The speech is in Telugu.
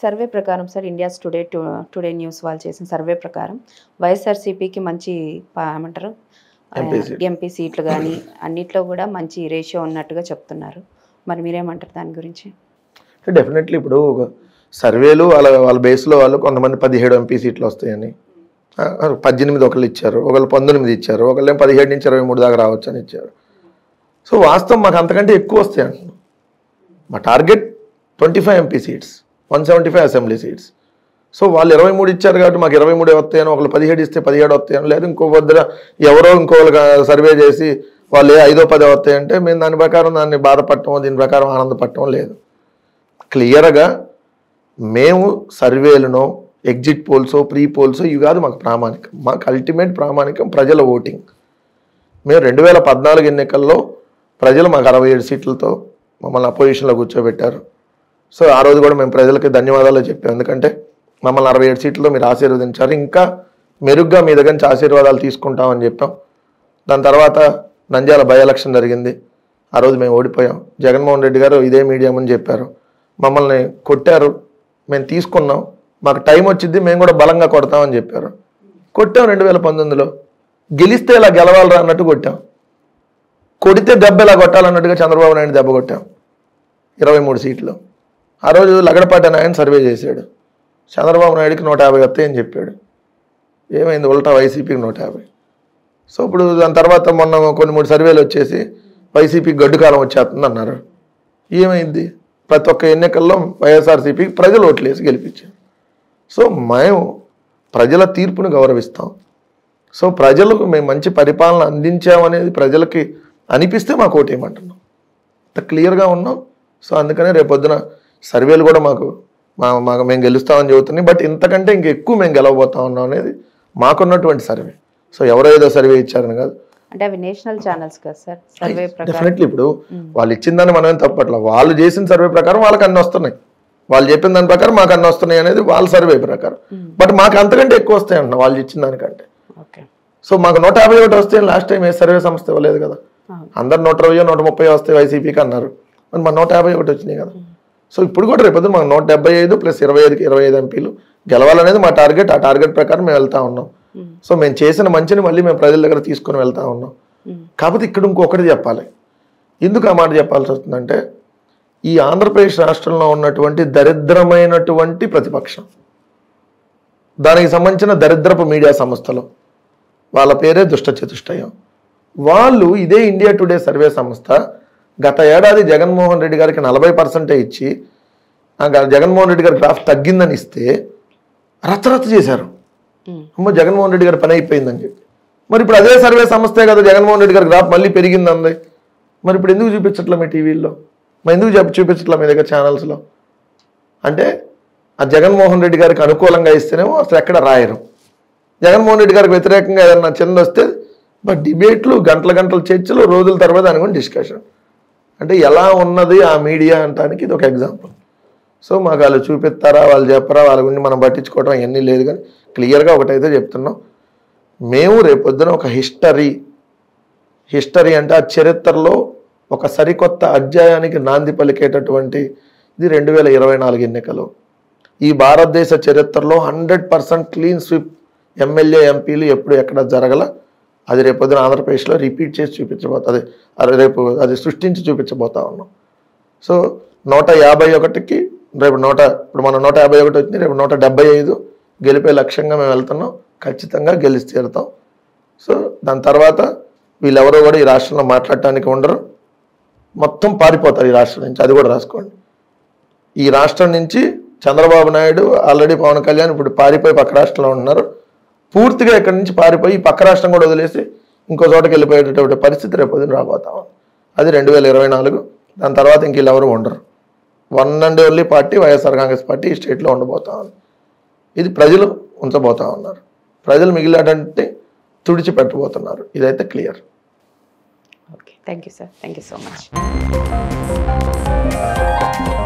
సర్వే ప్రకారం sir India today today news వాళ్ళు చేసిన సర్వే ప్రకారం వైఎస్ఆర్సీపీకి మంచి పా- ఏమంటారు MP సీట్లు. ఎంపీ సీట్లు కానీ అన్నిట్లో కూడా మంచి రేషియో ఉన్నట్టుగా చెప్తున్నారు మరి మీరేమంటారు దాని గురించి డెఫినెట్లీ ఇప్పుడు ఒక సర్వేలు వాళ్ళ వాళ్ళ బేస్లో వాళ్ళు కొంతమంది పదిహేడు ఎంపీ సీట్లు వస్తాయని ఆ, పద్దెనిమిది ఒకళ్ళు ఇచ్చారు ఒకళ్ళు పంతొమ్మిది ఇచ్చారు ఒకళ్ళు ఏం పదిహేడు నుంచి ఇరవై మూడు దాకా రావచ్చు అని ఇచ్చారు సో వాస్తవం మాకు అంతకంటే ఎక్కువ వస్తాయి అంటున్నాం మా target twenty five MP seats one seventy five assembly seats so వాళ్ళు ఇరవై మూడు ఇచ్చారు కాబట్టి మాకు ఇరవై మూడే వస్తాయని ఒకళ్ళు పదిహేడు ఇస్తే పదిహేడు వస్తాయని లేదు ఇంకో వద్ద ఎవరో ఇంకోళ్ళకి సర్వే చేసి వాళ్ళు ఏ ఐదో పదో వస్తాయంటే మేము దాని ప్రకారం దాన్ని బాధపడటం దీని ప్రకారం ఆనందపడటం లేదు క్లియర్గా మేము సర్వేలను ఎగ్జిట్ పోల్స్ ప్రీ పోల్స్ ఇవి కాదు మాకు ప్రామాణికం మాకు అల్టిమేట్ ప్రామాణికం ప్రజల ఓటింగ్ మేము రెండు వేల పద్నాలుగు ఎన్నికల్లో ప్రజలు మాకు అరవై ఏడు సీట్లతో మమ్మల్ని అపోజిషన్లో కూర్చోబెట్టారు సో ఆ రోజు కూడా మేము ప్రజలకి ధన్యవాదాలు చెప్పాం ఎందుకంటే మమ్మల్ని అరవై ఏడు సీట్లతో మీరు ఆశీర్వదించారు ఇంకా మెరుగ్గా మీ దగ్గర నుంచి ఆశీర్వాదాలు తీసుకుంటామని చెప్పాం దాని తర్వాత నంద్యాల బై ఎలక్షన్ జరిగింది ఆ రోజు మేము ఓడిపోయాం జగన్మోహన్ రెడ్డి గారు ఇదే మీడియం అని చెప్పారు మమ్మల్ని కొట్టారు మేము తీసుకున్నాం మాకు టైం వచ్చింది మేము కూడా బలంగా కొడతామని చెప్పారు కొట్టాం రెండు వేల పంతొమ్మిదిలో గెలిస్తే ఇలా గెలవాలరా అన్నట్టు కొట్టాం కొడితే దెబ్బ ఇలా కొట్టాలన్నట్టుగా చంద్రబాబు నాయుడు దెబ్బ కొట్టాం ఇరవై మూడు సీట్లు ఆ రోజు లగడపాటి నాయన సర్వే చేశాడు చంద్రబాబు నాయుడుకి నూట యాభై వస్తాయని చెప్పాడు ఏమైంది ఉల్టా వైసీపీకి నూట యాభై సో ఇప్పుడు దాని తర్వాత మొన్న కొన్ని మూడు సర్వేలు వచ్చేసి వైసీపీ గడ్డు కాలం వచ్చేస్తుంది అన్నారు ఏమైంది ప్రతి ఒక్క ఎన్నికల్లో వైఎస్ఆర్సీపీకి ప్రజలు ఓట్లేసి గెలిపించారు సో మేము ప్రజల తీర్పును గౌరవిస్తాం సో ప్రజలకు మేము మంచి పరిపాలన అందించామనేది ప్రజలకి అనిపిస్తే మాకు ఓటేయమంటున్నాం అంత క్లియర్గా ఉన్నాం సో అందుకనే రేపు పొద్దున సర్వేలు కూడా మాకు మా మాకు మేము గెలుస్తామని చెబుతున్నాయి బట్ ఇంతకంటే ఇంక ఎక్కువ మేము గెలవబోతా ఉన్నాం అనేది మాకున్నటువంటి సర్వే సో ఎవరో ఏదో సర్వే ఇచ్చారని కాదు అంటే అవి నేషనల్ ఛానల్స్ కదా సార్ సర్వే ప్రకారం డెఫినెట్లీ ఇప్పుడు వాళ్ళు ఇచ్చిన దాన్ని మనం ఏం తప్పట్ల వాళ్ళు చేసిన సర్వే ప్రకారం వాళ్ళకి అన్ని వస్తున్నాయి వాళ్ళు చెప్పిన దాని ప్రకారం మాకు అన్ని వస్తున్నాయి అనేది వాళ్ళ సర్వే ప్రకారం బట్ మాకు అంతకంటే ఎక్కువ వస్తాయి అంటున్నా వాళ్ళు ఇచ్చిన దానికంటే ఓకే సో మాకు నూట యాభై ఒకటి వస్తే లాస్ట్ టైం ఏ సర్వే సంస్థ ఇవ్వలేదు కదా అవును. అందరు నూట ఇరవై నూట ముప్పై వస్తాయి వైసీపీకి అన్నారు మరి మా నూట యాభై ఒకటి వచ్చినాయి కదా సో ఇప్పుడు కూడా రేపు మాకు నూట డెబ్బై ఐదు ప్లస్ ఇరవై ఐదుకి ఇరవై ఐదు ఎంపీలు గెలవాలనేది మా టార్గెట్ ఆ టార్గెట్ ప్రకారం మేము వెళ్తా ఉన్నాం సో మేము చేసిన మంచిని మళ్ళీ మేము ప్రజల దగ్గర తీసుకొని వెళ్తా ఉన్నాం కాకపోతే ఇక్కడ ఇంకొకటి చెప్పాలి ఎందుకు ఆ మాట చెప్పాల్సి వస్తుందంటే ఈ ఆంధ్రప్రదేశ్ రాష్ట్రంలో ఉన్నటువంటి దరిద్రమైనటువంటి ప్రతిపక్షం దానికి సంబంధించిన దరిద్రపు మీడియా సంస్థలు వాళ్ళ పేరే దుష్ట చతుష్టయం వాళ్ళు ఇదే ఇండియా టుడే సర్వే సంస్థ గత ఏడాది జగన్మోహన్ రెడ్డి గారికి నలభై పర్సెంటే ఇచ్చి ఆ గ- జగన్మోహన్ రెడ్డి గారి గ్రాఫ్ తగ్గిందని ఇస్తే రచ్చరచ్చ చేశారు అమ్మ జగన్మోహన్ రెడ్డి గారి పని అయిపోయిందని చెప్పి మరి ఇప్పుడు అదే సర్వే సంస్థే కదా జగన్మోహన్ రెడ్డి గారి గ్రాఫ్ మళ్ళీ పెరిగిందంది మరి ఇప్పుడు ఎందుకు చూపించట్లే మీ టీవీల్లో మరి ఎందుకు చెప్ప చూపించట్లే మీ దగ్గర ఛానల్స్లో అంటే ఆ జగన్మోహన్ రెడ్డి గారికి అనుకూలంగా ఇస్తేనేమో అసలు ఎక్కడ రాయరు జగన్మోహన్ రెడ్డి గారికి వ్యతిరేకంగా ఏదన్నా చిన్న వస్తే బట్ డిబేట్లు గంటల గంటల చర్చలు రోజుల తర్వాత దాని గురించి డిస్కషన్ అంటే ఎలా ఉన్నది ఆ మీడియా అంటానికి ఇది ఒక ఎగ్జాంపుల్ సో మాకు వాళ్ళు చూపిస్తారా వాళ్ళు చెప్పరా వాళ్ళ గురించి మనం పట్టించుకోవడం అవన్నీ లేదు కానీ క్లియర్గా ఒకటైతే చెప్తున్నాం మేము రేపొద్దున ఒక హిస్టరీ హిస్టరీ అంటే ఆ చరిత్రలో ఒక సరికొత్త అధ్యాయానికి నాంది పలికేటటువంటి ఇది రెండు వేల ఇరవై నాలుగు ఎన్నికలు ఈ భారతదేశ చరిత్రలో hundred percent clean sweep MLA ఎంపీలు ఎప్పుడు ఎక్కడ జరగల అది రేపొద్దున ఆంధ్రప్రదేశ్లో రిపీట్ చేసి చూపించబోతా అది అది రేపు అది సృష్టించి చూపించబోతా ఉన్నాం సో నూట యాభై ఒకటికి రేపు నూట ఇప్పుడు మనం నూట యాభై ఒకటి వచ్చింది రేపు నూట డెబ్బై ఐదు గెలిపే లక్ష్యంగా మేము వెళ్తున్నాం ఖచ్చితంగా గెలిచి తీరుతాం సో దాని తర్వాత వీళ్ళెవరో కూడా ఈ రాష్ట్రంలో మాట్లాడటానికి ఉండరు మొత్తం పారిపోతారు ఈ రాష్ట్రం నుంచి అది కూడా రాసుకోండి ఈ రాష్ట్రం నుంచి చంద్రబాబు నాయుడు ఆల్రెడీ పవన్ కళ్యాణ్ ఇప్పుడు పారిపోయి పక్క రాష్ట్రంలో ఉన్నారు పూర్తిగా ఇక్కడి నుంచి పారిపోయి ఈ పక్క రాష్ట్రం కూడా వదిలేసి ఇంకో చోటకి వెళ్ళిపోయేటటువంటి పరిస్థితి రేపు పొద్దున రాబోతాం అది రెండు వేల ఇరవై నాలుగు దాని తర్వాత ఇంక వీళ్ళెవరు ఉండరు one and only party YSR Congress party ఈ స్టేట్లో ఉండబోతా ఉంది ఇది ప్రజలు ఉంచబోతా ఉన్నారు ప్రజలు మిగిలినటువంటి తుడిచిపెట్టబోతున్నారు ఇదైతే clear okay thank you sir thank you so much